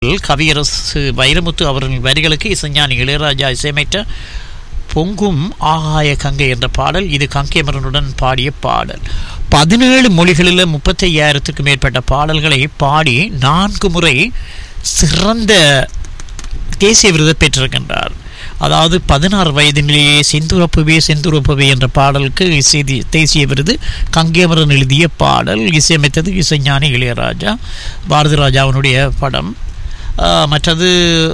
கவியரசு வைரமுத்து அவர்களின் வரிகளுக்கு இசைஞானி இளையராஜா இசையமைத்த பொங்கும் ஆகாய கங்கை என்ற பாடல் இது கங்கைமரனுடன் பாடிய பாடல் பதினேழு மொழிகளில் முப்பத்தையாயிரத்துக்கும் மேற்பட்ட பாடல்களை பாடி நான்கு முறை சிறந்த தேசிய விருதை பெற்றிருக்கின்றார் அதாவது பதினாறு வயதிலேயே செந்துரப்புவே செந்துரப்புவே என்ற பாடலுக்கு இசை தேசிய விருது கங்கேமரன் எழுதிய பாடல் இசையமைத்தது இசைஞானி இளையராஜா பாரதி ராஜாவினுடைய படம் ஆஹ் மற்றது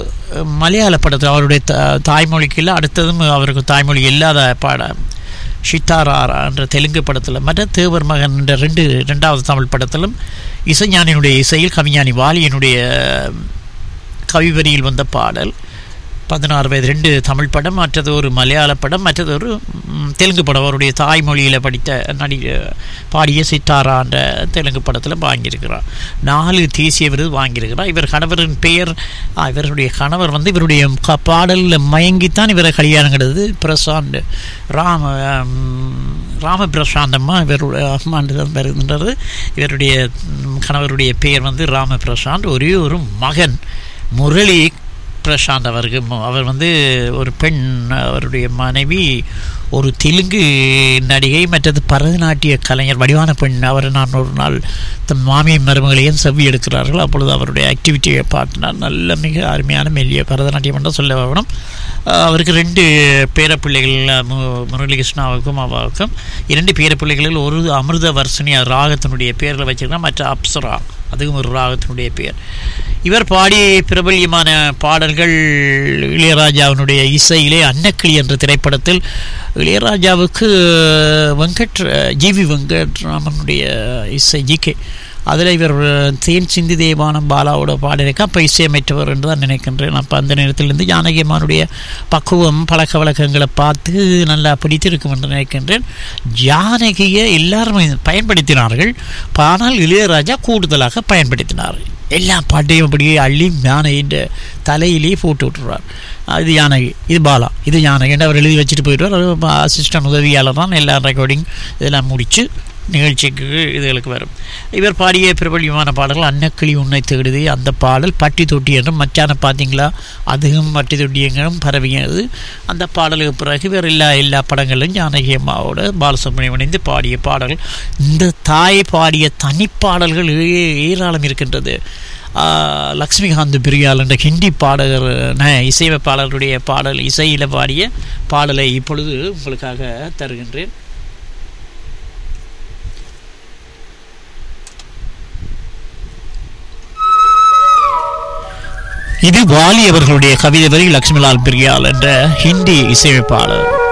மலையாள படத்தில் அவருடைய த தாய்மொழிக்கு இல்லை அடுத்ததும் அவருக்கு தாய்மொழி இல்லாத பாடம் ஷித்தாராரா என்ற தெலுங்கு படத்தில் மற்ற தேவர் மகன் என்ற ரெண்டு ரெண்டாவது தமிழ் படத்திலும் இசைஞானியினுடைய இசையில் கவிஞானி வாலியினுடைய கவிவரியில் வந்த பாடல் பதினாறு வயது ரெண்டு தமிழ் படம் மற்றது ஒரு மலையாள படம் மற்றது ஒரு ம், தெலுங்கு படம் அவருடைய தாய்மொழியில் படித்த நடி பாடிய சித்தாரா என்ற தெலுங்கு படத்தில் வாங்கியிருக்கிறார் நாலு தேசிய விருது வாங்கியிருக்கிறார் இவர் கணவரின் பெயர் ஆ, இவருடைய கணவர் வந்து இவருடைய க- பாடலில் மயங்கித்தான் இவரை கல்யாணம் கிடையாது பிரசாந்த் ராம ம், ராம பிரசாந்தம்மா இவருடைய அம்மாண்டு தான் வருகின்றது இவருடைய ம், கணவருடைய பெயர் வந்து ராம பிரசாந்த் ஒரே ஒரு மகன் முரளி பிரசாந்த் அவருக்கு ம- அவர் வந்து ஒரு பெண் அவருடைய மனைவி ஒரு தெலுங்கு நடிகை மற்றது பரதநாட்டிய கலைஞர் வடிவான பெண் அவரை நான் ஒரு நாள் தன் மாமியை மருமகளையும் செவ்வி எடுக்கிறார்கள் அப்பொழுது அவருடைய ஆக்டிவிட்டியை பார்த்தினார் நல்ல மிக அருமையான மெல்லிய பரதநாட்டியம் என்று சொல்ல வேணும் அஹ் அவருக்கு ரெண்டு பேரப்பிள்ளைகள் மு- முரளிகிருஷ்ணாவுக்கும் அவாவுக்கும் இரண்டு பேரப்பிள்ளைகளில் ஒரு அமிர்த வர்ஷினி ராகத்தினுடைய பேரில் வச்சிருக்கா மற்ற அப்சரா அதுவும் ஒரு ராகத்தினுடைய பெயர் இவர் பாடிய பிரபல்யமான பாடல்கள் இளையராஜாவினுடைய இசையிலே அன்னக்கிளி என்ற திரைப்படத்தில் இளையராஜாவுக்கு வெங்கட் ஜிவி வெங்கட்ராமனுடைய இசை ஜிகே அதில் இவர் தேன் சிந்தி தேவானம் பாலாவோட பாடியிருக்க அப்போ இசையமைத்தவர் என்று தான் நினைக்கின்றேன் அப்போ அந்த நேரத்திலிருந்து ஜானகியம்மானுடைய பக்குவம் பழக்க வழக்கங்களை பார்த்து நல்லா பிடித்திருக்கும் என்று நினைக்கின்றேன் ஜானகியை எல்லாருமே பயன்படுத்தினார்கள் ஆனால் இளையராஜா கூடுதலாக பயன்படுத்தினார் எல்லா பாட்டையும் அப்படியே அள்ளி யானையின் தலையிலேயே போட்டு விட்டுருவார் இது யானகி இது பாலா இது யானகி என்று அவர் எழுதி வச்சுட்டு போயிடுவார் அசிஸ்டன்ட் உதவியாளர் தான் எல்லா ரெக்கார்டிங் இதெல்லாம் முடித்து நிகழ்ச்சிக்கு இதுகளுக்கு வரும் இவர் பாடிய பிரபல்யமான பாடல்கள் அன்னக்கிளி உன்னை தேடுது அந்த பாடல் பட்டி தொட்டி என்றும் மச்சான பார்த்தீங்களா அதுவும் பட்டி தொட்டியங்களும் பரவியது அந்த பாடலுக்கு பிறகு வேறு எல்லா எல்லா படங்களிலும் ஜானகி அம்மாவோட பாலசுப்ரமணியம் இணைந்து பாடிய பாடல்கள் இந்த தாய் பாடிய தனிப்பாடல்கள் ஏ- ஏராளம் இருக்கின்றது ஆஹ், லக்ஷ்மிகாந்த் பிரியால் என்ற ஹிந்தி பாடகர் ந- இசையமைப்பாளருடைய பாடல் இசையில் பாடிய பாடலை இப்பொழுது உங்களுக்காக தருகின்றேன் இது வாலி அவர்களுடைய கவிதை வரி லக்ஷ்மிலால் பிரியால் என்ற ஹிந்தி இசையமைப்பாளர்